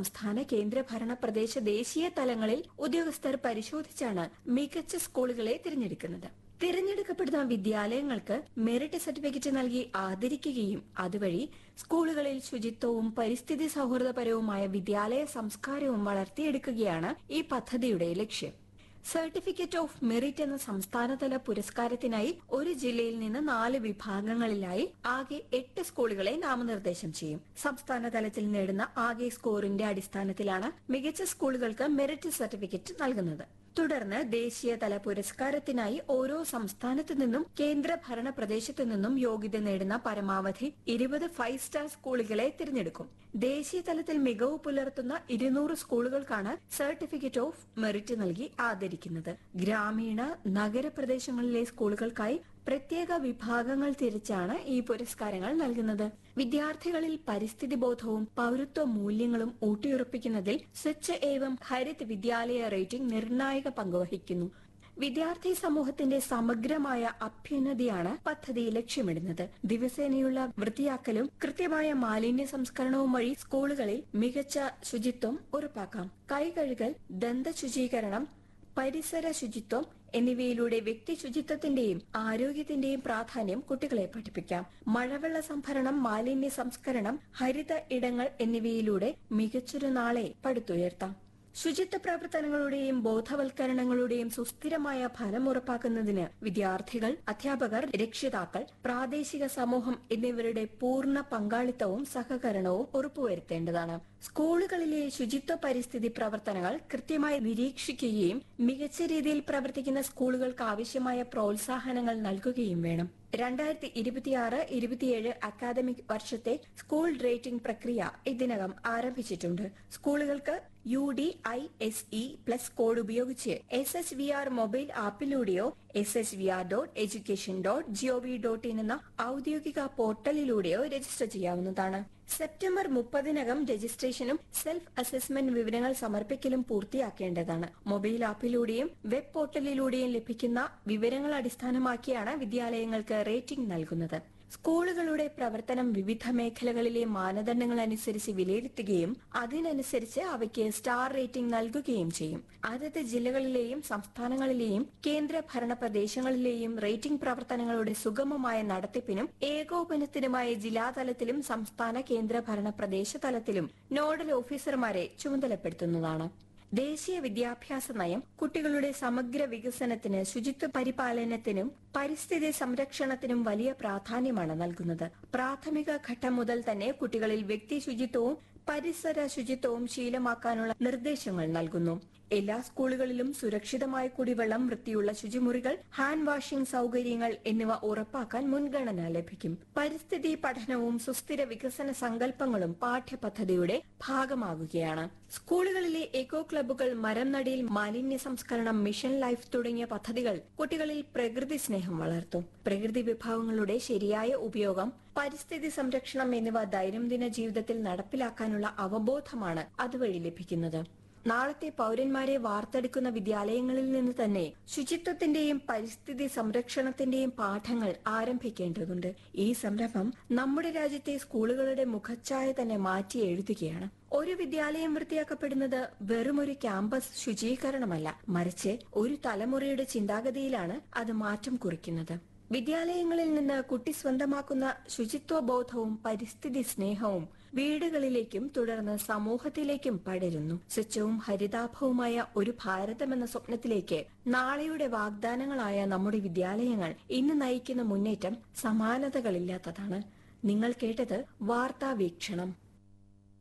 സംസ്ഥാന കേന്ദ്രഭരണ പ്രദേശ ദേശീയ തലങ്ങളിൽ ഉദ്യോഗസ്ഥർ പരിശോധിച്ചാണ് മികച്ച സ്കൂളുകളെ തിരഞ്ഞെടുക്കുന്നത് തിരഞ്ഞെടുക്കപ്പെടുന്ന വിദ്യാലയങ്ങൾക്ക് മെറിറ്റ് സർട്ടിഫിക്കറ്റ് നൽകി ആദരിക്കുകയും അതുവഴി സ്കൂളുകളിൽ ശുചിത്വവും പരിസ്ഥിതി സൗഹൃദപരവുമായ വിദ്യാലയ സംസ്കാരവും വളർത്തിയെടുക്കുകയാണ് ഈ പദ്ധതിയുടെ ലക്ഷ്യം സർട്ടിഫിക്കറ്റ് ഓഫ് മെറിറ്റ് എന്ന സംസ്ഥാനതല പുരസ്കാരത്തിനായി ഒരു ജില്ലയിൽ നിന്ന് നാല് വിഭാഗങ്ങളിലായി ആകെ എട്ട് സ്കൂളുകളെ നാമനിർദ്ദേശം ചെയ്യും സംസ്ഥാന തലത്തിൽ നേടുന്ന ആകെ സ്കോറിന്റെ അടിസ്ഥാനത്തിലാണ് മികച്ച സ്കൂളുകൾക്ക് മെറിറ്റ് സർട്ടിഫിക്കറ്റ് നൽകുന്നത് തുടർന്ന് ദേശീയതല പുരസ്കാരത്തിനായി ഓരോ സംസ്ഥാനത്തു നിന്നും കേന്ദ്ര ഭരണ പ്രദേശത്തു നിന്നും യോഗ്യത നേടുന്ന പരമാവധി ഇരുപത് ഫൈവ് സ്റ്റാർ സ്കൂളുകളെ തിരഞ്ഞെടുക്കും ദേശീയ തലത്തിൽ മികവ് പുലർത്തുന്ന ഇരുന്നൂറ് സ്കൂളുകൾക്കാണ് സർട്ടിഫിക്കറ്റ് ഓഫ് മെറിറ്റ് നൽകി ആദരിക്കുന്നത് ഗ്രാമീണ നഗരപ്രദേശങ്ങളിലെ സ്കൂളുകൾക്കായി പ്രത്യേക വിഭാഗങ്ങൾ തിരിച്ചാണ് ഈ പുരസ്കാരങ്ങൾ നൽകുന്നത് വിദ്യാർത്ഥികളിൽ പരിസ്ഥിതി ബോധവും പൗരത്വ മൂല്യങ്ങളും ഊട്ടിയുറപ്പിക്കുന്നതിൽ സ്വച്ഛ ഏവം ഹരിത് വിദ്യാലയ റേറ്റിംഗ് നിർണായക പങ്കുവഹിക്കുന്നു വിദ്യാർത്ഥി സമൂഹത്തിന്റെ സമഗ്രമായ അഭ്യുന്നതിയാണ് പദ്ധതി ലക്ഷ്യമിടുന്നത് ദിവസേനയുള്ള വൃത്തിയാക്കലും കൃത്യമായ മാലിന്യ സംസ്കരണവും വഴി സ്കൂളുകളിൽ മികച്ച ശുചിത്വം ഉറപ്പാക്കാം കൈ കഴുകൽ ദന്ത ശുചീകരണം പരിസര ശുചിത്വം എന്നിവയിലൂടെ വ്യക്തി ശുചിത്വത്തിന്റെയും ആരോഗ്യത്തിന്റെയും പ്രാധാന്യം കുട്ടികളെ പഠിപ്പിക്കാം മഴവെള്ള സംഭരണം മാലിന്യ സംസ്കരണം ഹരിത ഇടങ്ങൾ എന്നിവയിലൂടെ മികച്ചൊരു നാളെ പടുത്തുയർത്താം ശുചിത്വ പ്രവർത്തനങ്ങളുടെയും ബോധവൽക്കരണങ്ങളുടെയും സുസ്ഥിരമായ ഫലം ഉറപ്പാക്കുന്നതിന് വിദ്യാർത്ഥികൾ അധ്യാപകർ രക്ഷിതാക്കൾ പ്രാദേശിക സമൂഹം എന്നിവരുടെ പൂർണ്ണ പങ്കാളിത്തവും സഹകരണവും ഉറപ്പുവരുത്തേണ്ടതാണ് സ്കൂളുകളിലെ ശുചിത്വ പരിസ്ഥിതി പ്രവർത്തനങ്ങൾ കൃത്യമായി നിരീക്ഷിക്കുകയും മികച്ച രീതിയിൽ പ്രവർത്തിക്കുന്ന സ്കൂളുകൾക്ക് ആവശ്യമായ പ്രോത്സാഹനങ്ങൾ നൽകുകയും വേണം രണ്ടായിരത്തി ഇരുപത്തിയാറ് ഇരുപത്തിയേഴ് അക്കാദമിക് വർഷത്തെ സ്കൂൾ റേറ്റിംഗ് പ്രക്രിയ ഇതിനകം ആരംഭിച്ചിട്ടുണ്ട് സ്കൂളുകൾക്ക് U D I S E plus code ഉപയോഗിച്ച് S S V R mobile ആപ്പിലൂടെയോ S S V R dot education dot G O V dot in എന്ന ഔദ്യോഗിക പോർട്ടലിലൂടെയോ രജിസ്റ്റർ ചെയ്യാവുന്നതാണ് സെപ്റ്റംബർ മുപ്പതിനകം രജിസ്ട്രേഷനും സെൽഫ് അസസ്മെന്റ് വിവരങ്ങൾ സമർപ്പിക്കലും പൂർത്തിയാക്കേണ്ടതാണ് മൊബൈൽ ആപ്പിലൂടെയും വെബ് പോർട്ടലിലൂടെയും ലഭിക്കുന്ന വിവരങ്ങൾ അടിസ്ഥാനമാക്കിയാണ് വിദ്യാലയങ്ങൾക്ക് റേറ്റിംഗ് നൽകുന്നത് സ്കൂളുകളുടെ പ്രവർത്തനം വിവിധ മേഖലകളിലെ മാനദണ്ഡങ്ങൾ അനുസരിച്ച് വിലയിരുത്തുകയും അതിനനുസരിച്ച് അവയ്ക്ക് സ്റ്റാർ റേറ്റിംഗ് നൽകുകയും ചെയ്യും അതത് ജില്ലകളിലെയും സംസ്ഥാനങ്ങളിലെയും കേന്ദ്ര ഭരണ പ്രദേശങ്ങളിലെയും റേറ്റിംഗ് പ്രവർത്തനങ്ങളുടെ സുഗമമായ നടത്തിപ്പിനും ഏകോപനത്തിനുമായി ജില്ലാതലത്തിലും സംസ്ഥാന കേന്ദ്ര ഭരണ പ്രദേശ തലത്തിലും നോഡൽ ഓഫീസർമാരെ ചുമതലപ്പെടുത്തുന്നതാണ് ദേശീയ വിദ്യാഭ്യാസ നയം കുട്ടികളുടെ സമഗ്ര വികസനത്തിന് ശുചിത്വ പരിപാലനത്തിനും പരിസ്ഥിതി സംരക്ഷണത്തിനും വലിയ പ്രാധാന്യമാണ് നൽകുന്നത് പ്രാഥമിക ഘട്ടം മുതൽ തന്നെ കുട്ടികളിൽ വ്യക്തി ശുചിത്വവും പരിസര ശുചിത്വവും ശീലമാക്കാനുള്ള നിർദ്ദേശങ്ങൾ നൽകുന്നു എല്ലാ സ്കൂളുകളിലും സുരക്ഷിതമായ കുടിവെള്ളം വൃത്തിയുള്ള ശുചിമുറികൾ ഹാൻഡ് വാഷിംഗ് സൗകര്യങ്ങൾ എന്നിവ ഉറപ്പാക്കാൻ മുൻഗണന ലഭിക്കും പരിസ്ഥിതി പഠനവും സുസ്ഥിര വികസന സങ്കല്പങ്ങളും പാഠ്യപദ്ധതിയുടെ ഭാഗമാകുകയാണ് സ്കൂളുകളിലെ എക്കോ ക്ലബ്ബുകൾ മരം നടീൽ മാലിന്യ സംസ്കരണം മിഷൻ ലൈഫ് തുടങ്ങിയ പദ്ധതികൾ കുട്ടികളിൽ പ്രകൃതി സ്നേഹം വളർത്തും പ്രകൃതി വിഭവങ്ങളുടെ ശരിയായ ഉപയോഗം പരിസ്ഥിതി സംരക്ഷണം എന്നിവ ദൈനംദിന ജീവിതത്തിൽ നടപ്പിലാക്കാനുള്ള അവബോധമാണ് അതുവഴി ലഭിക്കുന്നത് നാളത്തെ പൗരന്മാരെ വാർത്തെടുക്കുന്ന വിദ്യാലയങ്ങളിൽ നിന്ന് തന്നെ ശുചിത്വത്തിന്റെയും പരിസ്ഥിതി സംരക്ഷണത്തിന്റെയും പാഠങ്ങൾ ആരംഭിക്കേണ്ടതുണ്ട് ഈ സംരംഭം നമ്മുടെ രാജ്യത്തെ സ്കൂളുകളുടെ മുഖച്ഛായ തന്നെ മാറ്റി എഴുതുകയാണ് ഒരു വിദ്യാലയം വൃത്തിയാക്കപ്പെടുന്നത് വെറുമൊരു ക്യാമ്പസ് ശുചീകരണമല്ല മറിച്ച് ഒരു തലമുറയുടെ ചിന്താഗതിയിലാണ് അത് മാറ്റം കുറിക്കുന്നത് വിദ്യാലയങ്ങളിൽ നിന്ന് കുട്ടി സ്വന്തമാക്കുന്ന ശുചിത്വ ബോധവും പരിസ്ഥിതി സ്നേഹവും വീടുകളിലേക്കും തുടർന്ന് സമൂഹത്തിലേക്കും പടരുന്നു സ്വച്ഛവും ഹരിതാഭവുമായ ഒരു ഭാരതം എന്ന സ്വപ്നത്തിലേക്ക് നാളെയുടെ വാഗ്ദാനങ്ങളായ നമ്മുടെ വിദ്യാലയങ്ങൾ ഇന്ന് നയിക്കുന്ന മുന്നേറ്റം സമാനതകളില്ലാത്തതാണ് നിങ്ങൾ കേട്ടത് വാർത്താ വീക്ഷണം